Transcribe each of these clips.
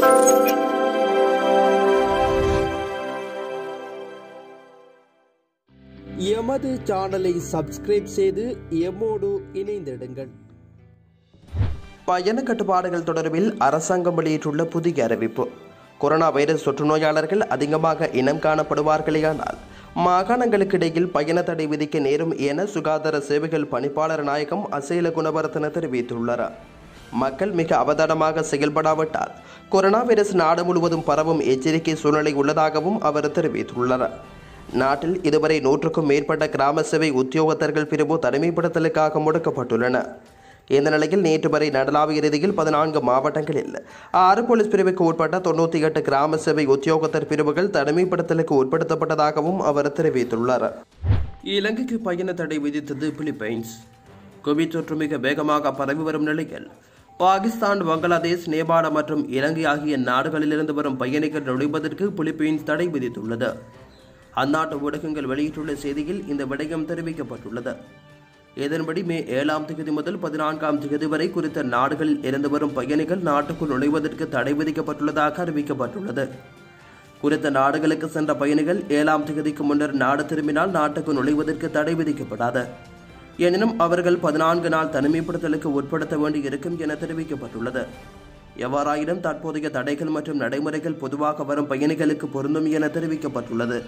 எமது சேனலை சப்ஸ்கிரைப் செய்து எம்மோடு இணைந்திடுங்கள் பயண கட்டுப்பாடுகள் தொடர்பில் அரசாங்கம் வெளியிட்டுள்ள புதிய அறிவிப்பு கொரோனா வைரஸ் தொற்று நோயாளர்கள் அதிகமாக இனம் காணப்படுவார்களேயானால் மாகாணங்களுக்கு இடையில் பயண தடை விதிக்க நேரும் என சுகாதார சேவைகள் பணிப்பாளர் நாயகம் அசேல குணவர்த்தன தெரிவித்துள்ளார் மக்கள் மிக அவதானமாக செயல்படாவிட்டால் கொரோனா வைரஸ் நாடு முழுவதும் பரவும் எச்சரிக்கை சூழ்நிலை உள்ளதாகவும் அவர் தெரிவித்துள்ளார் நாட்டில் இதுவரை நூற்றுக்கும் மேற்பட்ட கிராம சேவை உத்தியோகத்தர்கள் பிரிவு தனிமைப்படுத்தலுக்காக முடக்கப்பட்டுள்ளன இந்த நிலையில் நேற்று வரை நடலாவிய ரீதியில் பதினான்கு மாவட்டங்களில் ஆறு போலீஸ் பிரிவுக்கு உட்பட்ட தொண்ணூற்றி எட்டு கிராம சேவை உத்தியோகத்தர் பிரிவுகள் தனிமைப்படுத்தலுக்கு உட்படுத்தப்பட்டதாகவும் அவர் தெரிவித்துள்ளார் இலங்கைக்கு பயண தடை விதித்தது பிலிப்பைன்ஸ் கோவிட் தொற்று மிக வேகமாக பரவி வரும் நிலையில் பாகிஸ்தான் பங்களாதேஷ் நேபாளம் மற்றும் இலங்கை ஆகிய நாடுகளிலிருந்து வரும் பயணிகள் நுழைவதற்கு பிலிப்பைன்ஸ் தடை விதித்துள்ளது அந்நாட்டு ஊடகங்கள் வெளியிட்டுள்ள செய்தியில் இந்த விடயம் தெரிவிக்கப்பட்டுள்ளது இதன்படி மே ஏழாம் தேதி முதல் பதினான்காம் தேதி வரை குறித்த நாடுகளில் இருந்து வரும் பயணிகள் நாட்டுக்குள் நுழைவதற்கு தடை விதிக்கப்பட்டுள்ளதாக அறிவிக்கப்பட்டுள்ளது குறித்த நாடுகளுக்கு சென்ற பயணிகள் ஏழாம் தேதிக்கு முன்னர் நாடு திரும்பினால் நாட்டுக்கு நுழைவதற்கு தடை விதிக்கப்படாது எனினும் அவர்கள் பதினான்கு நாள் தனிமைப்படுத்தலுக்கு உட்படுத்த வேண்டியிருக்கும் என தெரிவிக்கப்பட்டுள்ளது எவ்வாறாயினும் தற்போதைய தடைகள் மற்றும் நடைமுறைகள் பொதுவாக வரும் பயணிகளுக்கு பொருந்தும் என தெரிவிக்கப்பட்டுள்ளது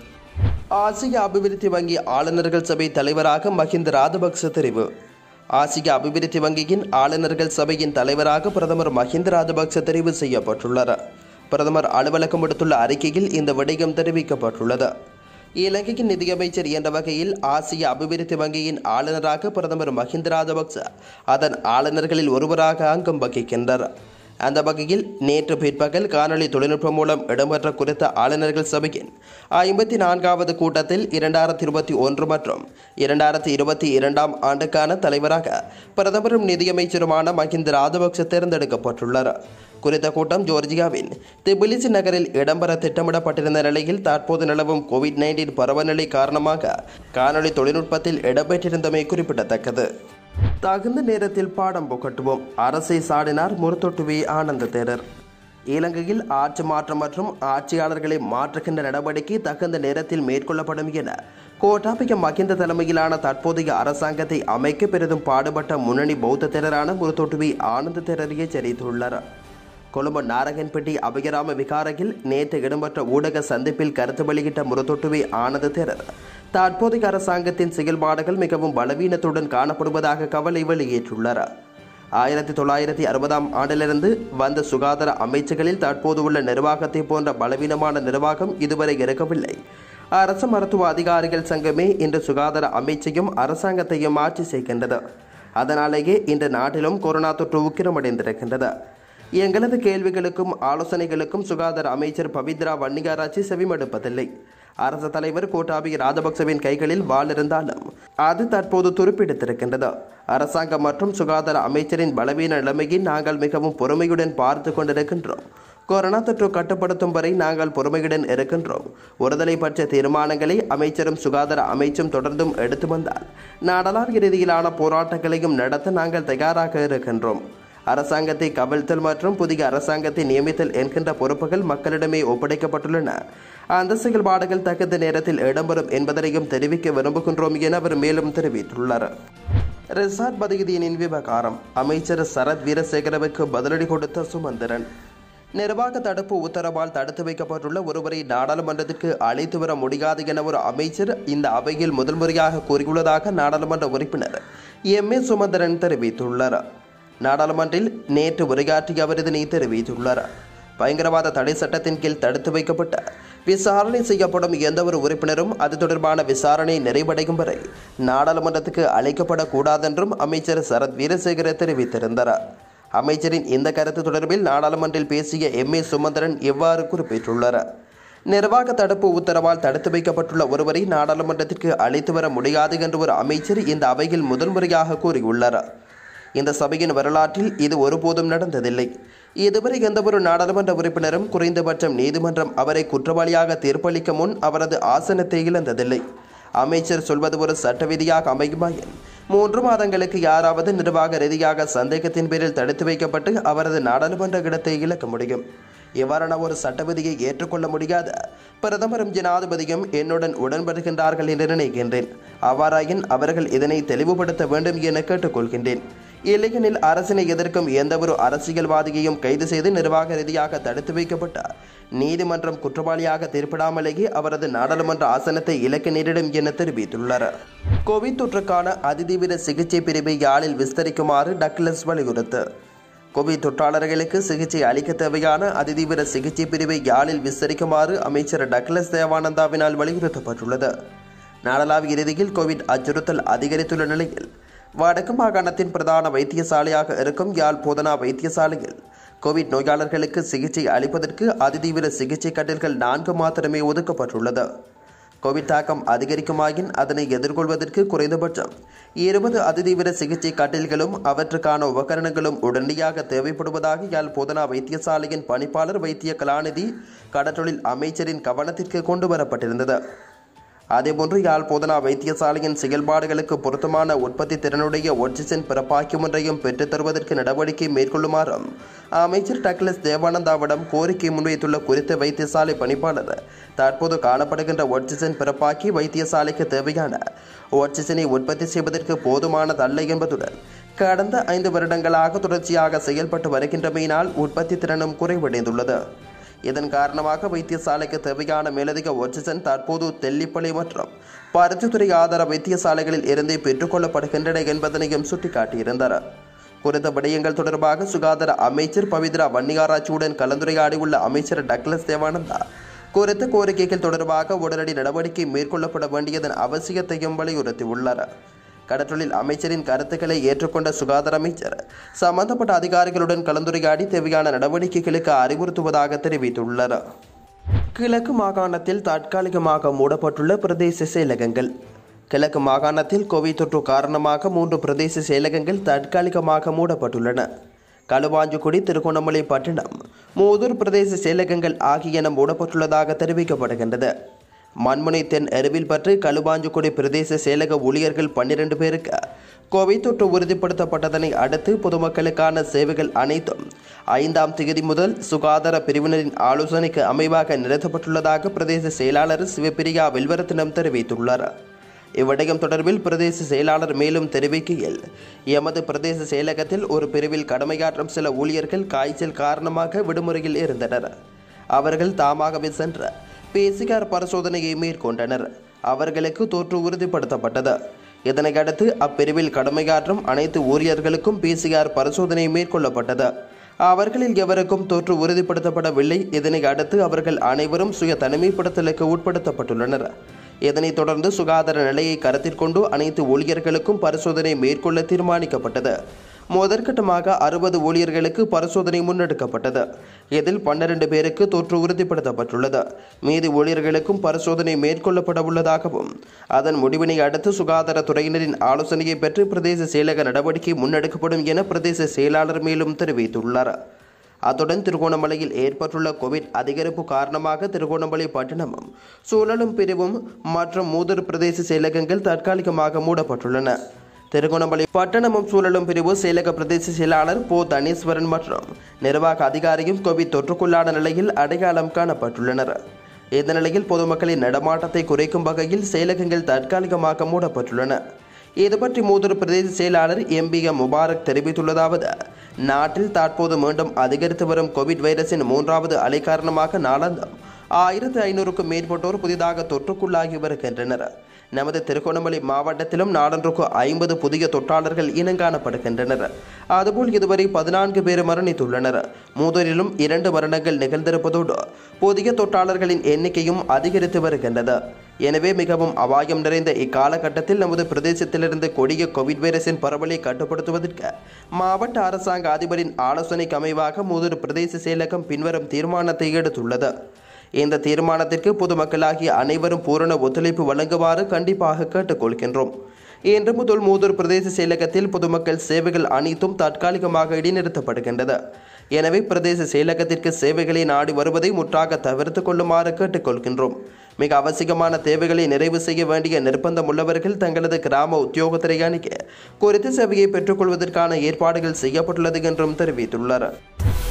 ஆசிய அபிவிருத்தி வங்கி ஆளுநர்கள் சபை தலைவராக மஹிந்த ராஜபக்ச தெரிவு ஆசிய அபிவிருத்தி வங்கியின் ஆளுநர்கள் சபையின் தலைவராக பிரதமர் மஹிந்த ராஜபக்ச தெரிவு செய்யப்பட்டுள்ளார் பிரதமர் அலுவலகம் விடுத்துள்ள அறிக்கையில் இந்த விடயம் தெரிவிக்கப்பட்டுள்ளது இலங்கையின் நிதியமைச்சர் என்ற வகையில் ஆசிய அபிவிருத்தி வங்கியின் ஆளுநராக பிரதமர் மஹிந்த ராஜபக்ச அதன் ஆளுநர்களில் ஒருவராக அங்கம் வகிக்கின்றார் அந்த வகையில் நேற்று பிற்பகல் காணொலி தொழில்நுட்பம் மூலம் இடம்பெற்ற குறித்த ஆளுநர்கள் சபையின் ஐம்பத்தி நான்காவது கூட்டத்தில் இரண்டாயிரத்தி இருபத்தி ஒன்று மற்றும் இரண்டாயிரத்தி இருபத்தி இரண்டாம் ஆண்டுக்கான தலைவராக பிரதமரும் நிதியமைச்சருமான மஹிந்த ராஜபக்ச தேர்ந்தெடுக்கப்பட்டுள்ளார் குறித்த கூட்டம் ஜோர்ஜியாவின் திபிலிசி நகரில் இடம்பெற திட்டமிடப்பட்டிருந்த நிலையில் தற்போது நிலவும் கோவிட் நைன்டீன் பரவநிலை காரணமாக காணொலி தொழில்நுட்பத்தில் இடம்பெற்றிருந்தமை குறிப்பிடத்தக்கது தகுந்த நேரத்தில் பாடம் புகட்டுவோம் அரசை சாடினார் முருத்தொட்டுவே ஆனந்த தேரர் இலங்கையில் ஆட்சி மாற்றம் மற்றும் ஆட்சியாளர்களை மாற்றுகின்ற நடவடிக்கை தகுந்த நேரத்தில் மேற்கொள்ளப்படும் என கோட்டாபய மகிந்த தலைமையிலான தற்போதைய அரசாங்கத்தை அமைக்க பெரிதும் பாடுபட்ட முன்னணி பௌத்த தேரரான முருத்தொட்டுவே ஆனந்த தேரர் எச்சரித்துள்ளார் கொழும்பு நாரகன்பட்டி அபயராம விகாரையில் நேற்று இடம்பெற்ற ஊடக சந்திப்பில் கருத்து வெளியிட்ட முரத்தொட்டுவே ஆனந்த தேரர் தற்போதைய அரசாங்கத்தின் செயல்பாடுகள் மிகவும் பலவீனத்துடன் காணப்படுவதாக கவலை வெளியேற்றுள்ளார் ஆயிரத்தி தொள்ளாயிரத்தி அறுபதாம் ஆண்டிலிருந்து வந்த சுகாதார அமைச்சுகளில் தற்போது உள்ள நிர்வாகத்தை போன்ற பலவீனமான நிர்வாகம் இதுவரை இருக்கவில்லை அரசு மருத்துவ அதிகாரிகள் சங்கமே இன்று சுகாதார அமைச்சையும் அரசாங்கத்தையும் ஆட்சி செய்கின்றது அதனாலேயே இன்று நாட்டிலும் கொரோனா தொற்று உக்கிரமடைந்திருக்கின்றது எங்களது கேள்விகளுக்கும் ஆலோசனைகளுக்கும் சுகாதார அமைச்சர் பவித்ரா வன்னிகாராட்சி செவிமடுப்பதில்லை அரசு தலைவர் கோட்டாபி ராஜபக்சவின் கைகளில் வாள் இருந்தாலும் அது தற்போது துருப்பிடித்திருக்கின்றது அரசாங்கம் மற்றும் சுகாதார அமைச்சரின் பலவீன நிலைமையை நாங்கள் மிகவும் பொறுமையுடன் பார்த்து கொண்டிருக்கின்றோம் கொரோனா தொற்று கட்டுப்படுத்தும் வரை நாங்கள் பொறுமையுடன் இருக்கின்றோம் ஒருதலை பட்ச தீர்மானங்களை அமைச்சரும் சுகாதார அமைச்சும் தொடர்ந்தும் எடுத்து வந்தால் நாடளாவிய ரீதியிலான போராட்டங்களையும் நடத்த நாங்கள் தயாராக இருக்கின்றோம் அரசாங்கத்தை கவிழ்த்தல் மற்றும் புதிய அரசாங்கத்தை நியமித்தல் என்கின்ற பொறுப்புகள் மக்களிடமே ஒப்படைக்கப்பட்டுள்ளன அந்த செயல்பாடுகள் தகுந்த நேரத்தில் இடம்பெறும் என்பதனையும் தெரிவிக்க விரும்புகின்றோம் என அவர் மேலும் தெரிவித்துள்ளார் ரிசார்ட் பதவியின் விவகாரம் அமைச்சர் சரத் வீரசேகரவுக்கு பதிலடி கொடுத்த சுமந்திரன் நிர்வாக தடுப்பு உத்தரவால் தடுத்து வைக்கப்பட்டுள்ள ஒருவரை நாடாளுமன்றத்திற்கு அழைத்து வர முடியாது என ஒரு அமைச்சர் இந்த அவையில் முதல் முறையாக கூறியுள்ளதாக நாடாளுமன்ற உறுப்பினர் எம் ஏ சுமந்திரன் தெரிவித்துள்ளார் நாடாளுமன்றில் நேற்று உரையாற்றிய அவர் இதனை தெரிவித்துள்ளார் பயங்கரவாத தடை சட்டத்தின் கீழ் தடுத்து வைக்கப்பட்ட விசாரணை செய்யப்படும் எந்தவொரு உறுப்பினரும் அது தொடர்பான விசாரணை நிறைவடையும் வரை நாடாளுமன்றத்துக்கு அழைக்கப்படக்கூடாதென்றும் அமைச்சர் சரத் வீரசேகர தெரிவித்திருந்தார் அமைச்சரின் இந்த கருத்து தொடர்பில் நாடாளுமன்றில் பேசிய எம் ஏ சுமந்திரன் இவ்வாறு குறிப்பிட்டுள்ளார் நிர்வாக தடுப்பு உத்தரவால் தடுத்து வைக்கப்பட்டுள்ள ஒருவரை நாடாளுமன்றத்திற்கு அழைத்து வர முடியாது என்று ஒரு அமைச்சர் இந்த அவையில் முதல் முறையாக கூறியுள்ளார் இந்த சபையின் வரலாற்றில் இது ஒருபோதும் நடந்ததில்லை இதுவரை எந்தவொரு நாடாளுமன்ற உறுப்பினரும் குறைந்தபட்சம் நீதிமன்றம் அவரை குற்றவாளியாக தீர்ப்பளிக்க முன் அவரது ஆசனத்தை இழந்ததில்லை அமைச்சர் சொல்வது ஒரு சட்ட விதியாக அமையுமாயின் மூன்று மாதங்களுக்கு யாராவது நிர்வாக ரீதியாக சந்தேகத்தின் பேரில் தடுத்து வைக்கப்பட்டு அவரது நாடாளுமன்ற இடத்தை இழக்க முடியும் இவ்வாறான ஒரு சட்ட விதியை ஏற்றுக்கொள்ள முடியாத பிரதமரும் ஜனாதிபதியும் என்னுடன் உடன்படுகின்றார்கள் என்று நினைக்கின்றேன் அவ்வாறாயின் அவர்கள் இதனை தெளிவுபடுத்த வேண்டும் என கேட்டுக்கொள்கின்றேன் இல்லையெனில் அரசினை எதிர்க்கும் எந்தவொரு அரசியல்வாதியையும் கைது செய்து நிர்வாக ரீதியாக தடுத்து வைக்கப்பட்டார் நீதிமன்றம் குற்றவாளியாக தீர்ப்பிடாமலேயே அவரது நாடாளுமன்ற ஆசனத்தை இலக்க நேரிடும் என தெரிவித்துள்ளார் கோவிட் தொற்றுக்கான அதிதீவிர சிகிச்சை பிரிவை யாழில் விஸ்தரிக்குமாறு டக்ளஸ் வலியுறுத்து கோவிட் தொற்றாளர்களுக்கு சிகிச்சை அளிக்க தேவையான அதிதீவிர சிகிச்சை பிரிவை யாழில் விஸ்தரிக்குமாறு அமைச்சர் டக்ளஸ் தேவானந்தாவினால் வலியுறுத்தப்பட்டுள்ளது நாடளாவிய இறுதியில் கோவிட் அச்சுறுத்தல் அதிகரித்துள்ள நிலையில் வடக்கு மாகாணத்தின் பிரதான வைத்தியசாலையாக இருக்கும் யாழ் போதனா வைத்தியசாலையில் கோவிட் நோயாளர்களுக்கு சிகிச்சை அளிப்பதற்கு அதிதீவிர சிகிச்சை கட்டில்கள் நான்கு மாத்திரமே ஒதுக்கப்பட்டுள்ளது கோவிட் தாக்கம் அதிகரிக்குமாயின் அதனை எதிர்கொள்வதற்கு குறைந்தபட்சம் இருபது அதிதீவிர சிகிச்சை கட்டில்களும் அவற்றுக்கான உபகரணங்களும் உடனடியாக தேவைப்படுவதாக யாழ் போதனா வைத்தியசாலையின் பணிப்பாளர் வைத்திய கலாநிதி கடற்றொழில் அமைச்சரின் கவனத்திற்கு கொண்டு வரப்பட்டிருந்தது அதேபோன்று யாழ் போதனா வைத்தியசாலையின் செயல்பாடுகளுக்கு பொருத்தமான உற்பத்தி திறனுடைய ஒட்சிஜன் பிறப்பாக்கியம் ஒன்றையும் பெற்றுத் தருவதற்கு நடவடிக்கை மேற்கொள்ளுமாறும் அமைச்சர் டக்ளஸ் தேவானந்தாவிடம் கோரிக்கை முன்வைத்துள்ள குறித்த வைத்தியசாலை பணிப்பாளர் தற்போது காணப்படுகின்ற ஒட்சிஜன் பிறப்பாக்கி வைத்தியசாலைக்கு தேவையான ஒட்சிஜனை உற்பத்தி செய்வதற்கு போதுமானதல்ல என்பதுடன் கடந்த ஐந்து வருடங்களாக தொடர்ச்சியாக செயல்பட்டு வருகின்றமையினால் உற்பத்தி திறனும் குறைவடைந்துள்ளது இதன் காரணமாக வைத்தியசாலைக்கு தேவையான மேலதிக ஒட்சிஜன் தற்போது தெல்லிப்பளை மற்றும் பருத்தித்துறை ஆதார வைத்தியசாலைகளில் இருந்தே பெற்றுக்கொள்ளப்படுகின்றன என்பதனையும் சுட்டிக்காட்டியிருந்தார் குறித்த விடயங்கள் தொடர்பாக சுகாதார அமைச்சர் பவித்ரா வன்னியாராய்ச்சியுடன் கலந்துரையாடியுள்ள அமைச்சர் டக்ளஸ் தேவானந்தா குறித்த கோரிக்கைகள் தொடர்பாக உடனடி நடவடிக்கை மேற்கொள்ளப்பட வேண்டியதன் அவசியத்தையும் வலியுறுத்தியுள்ளார் கடற்றொழில் அமைச்சரின் கருத்துக்களை ஏற்றுக்கொண்ட சுகாதார அமைச்சர் சம்பந்தப்பட்ட அதிகாரிகளுடன் கலந்துரையாடி தேவையான நடவடிக்கைகளுக்கு அறிவுறுத்துவதாக தெரிவித்துள்ளார் கிழக்கு மாகாணத்தில் தற்காலிகமாக மூடப்பட்டுள்ள பிரதேச செயலகங்கள் கிழக்கு மாகாணத்தில் கோவிட் தொற்று காரணமாக மூன்று பிரதேச செயலகங்கள் தற்காலிகமாக மூடப்பட்டுள்ளன களுவாஞ்சுக்குடி திருகோணமலை பட்டினம் மூதூர் பிரதேச செயலகங்கள் ஆகியன மூடப்பட்டுள்ளதாக தெரிவிக்கப்படுகின்றது மண்முனை தென் எருவில் பற்றி களுவாஞ்சுக்குடி பிரதேச செயலக ஊழியர்கள் பன்னிரண்டு பேருக்கு கோவிட் தொற்று உறுதிப்படுத்தப்பட்டதனை அடுத்து பொதுமக்களுக்கான சேவைகள் அனைத்தும் ஐந்தாம் தேதி முதல் சுகாதார பிரிவினரின் ஆலோசனைக்கு அமைவாக நிறுத்தப்பட்டுள்ளதாக பிரதேச செயலாளர் சிவபிரியா வெல்வரத்தினம் தெரிவித்துள்ளார் இவ்விடயம் தொடர்பில் பிரதேச செயலாளர் மேலும் தெரிவிக்கையில் எமது பிரதேச செயலகத்தில் ஒரு பிரிவில் கடமையாற்றும் சில ஊழியர்கள் காய்ச்சல் காரணமாக விடுமுறையில் இருந்தனர் அவர்கள் தாமாகவே சென்ற பேசிகார் பரிசோதனையை மேற்கொண்டனர் அவர்களுக்கு தொற்று உறுதிப்படுத்தப்பட்டது இதனையடுத்து அப்பிரிவில் கடமையாற்றும் அனைத்து ஊழியர்களுக்கும் பிசிஆர் பரிசோதனை மேற்கொள்ளப்பட்டது அவர்களில் எவருக்கும் தொற்று உறுதிப்படுத்தப்படவில்லை இதனை அடுத்து அவர்கள் அனைவரும் சுய தனிமைப்படுத்தலுக்கு உட்படுத்தப்பட்டுள்ளனர் இதனைத் தொடர்ந்து சுகாதார நிலையை கருத்தில் கொண்டு அனைத்து ஊழியர்களுக்கும் பரிசோதனை மேற்கொள்ள தீர்மானிக்கப்பட்டது முதற்கட்டமாக அறுபது ஊழியர்களுக்கு பரிசோதனை முன்னெடுக்கப்பட்டது இதில் பன்னிரண்டு பேருக்கு தொற்று உறுதிப்படுத்தப்பட்டுள்ளது மீதி ஊழியர்களுக்கும் பரிசோதனை மேற்கொள்ளப்பட உள்ளதாகவும் அதன் முடிவினை அடுத்து சுகாதாரத்துறையினரின் ஆலோசனையை பெற்று பிரதேச செயலக நடவடிக்கை முன்னெடுக்கப்படும் என பிரதேச செயலாளர் மேலும் தெரிவித்துள்ளார் அத்துடன் திருகோணமலையில் ஏற்பட்டுள்ள கோவிட் அதிகரிப்பு காரணமாக திருகோணமலை பட்டணமும் சூழலும் பிரிவும் மற்றும் மூதூர் பிரதேச செயலகங்கள் தற்காலிகமாக மூடப்பட்டுள்ளன திருகோணமலை பட்டணமும் சூழலும் பிரிவு செயலக பிரதேச செயலாளர் போ தனீஸ்வரன் மற்றும் நிர்வாக அதிகாரியும் கோவிட் தொற்றுக்குள்ளான நிலையில் அடையாளம் காணப்பட்டுள்ளனர் இந்த நிலையில் பொதுமக்களின் நடமாட்டத்தை குறைக்கும் வகையில் செயலகங்கள் தற்காலிகமாக மூடப்பட்டுள்ளன இது பற்றி மூதூர் பிரதேச செயலாளர் எம்பிஎம் முபாரக் தெரிவித்துள்ளதாவது நாட்டில் தற்போது மீண்டும் அதிகரித்து வரும் கோவிட் வைரஸின் மூன்றாவது அலை காரணமாக நாளாந்தம் ஆயிரத்து ஐநூறுக்கும் மேற்பட்டோர் புதிதாக தொற்றுக்குள்ளாகி வருகின்றனர் நமது திருகோணமலை மாவட்டத்திலும் நாடொன்றுக்கு ஐம்பது புதிய தொற்றாளர்கள் இனங்காணப்படுகின்றனர் அதுபோல் இதுவரை பதினான்கு பேர் மரணித்துள்ளனர் மூதூரிலும் இரண்டு மரணங்கள் நிகழ்ந்திருப்பதோடு புதிய தொற்றாளர்களின் எண்ணிக்கையும் அதிகரித்து வருகின்றது எனவே மிகவும் அபாயம் நிறைந்த இக்காலகட்டத்தில் நமது பிரதேசத்திலிருந்து கொடிய கோவிட் வைரஸின் பரவலை கட்டுப்படுத்துவதற்கு மாவட்ட அரசாங்க அதிபரின் ஆலோசனைக்கு அமைவாக மூதூர் பிரதேச செயலகம் பின்வரும் தீர்மானத்தை எடுத்துள்ளது இந்த தீர்மானத்திற்கு பொதுமக்களாகிய அனைவரும் பூரண ஒத்துழைப்பு வழங்குமாறு கண்டிப்பாக கேட்டுக்கொள்கின்றோம் இன்று முதல் மூதூர் பிரதேச செயலகத்தில் பொதுமக்கள் சேவைகள் அனைத்தும் தற்காலிகமாக இடைநிறுத்தப்படுகின்றது எனவே பிரதேச செயலகத்திற்கு சேவைகளை நாடி வருவதை முற்றாக தவிர்த்து கொள்ளுமாறு கேட்டுக்கொள்கின்றோம் மிக அவசியமான தேவைகளை நிறைவு செய்ய வேண்டிய நிர்பந்தம் உள்ளவர்கள் தங்களது கிராம உத்தியோகத்தரை அணிக்க குறித்த சேவையை பெற்றுக்கொள்வதற்கான ஏற்பாடுகள் செய்யப்பட்டுள்ளது என்றும் தெரிவித்துள்ளார்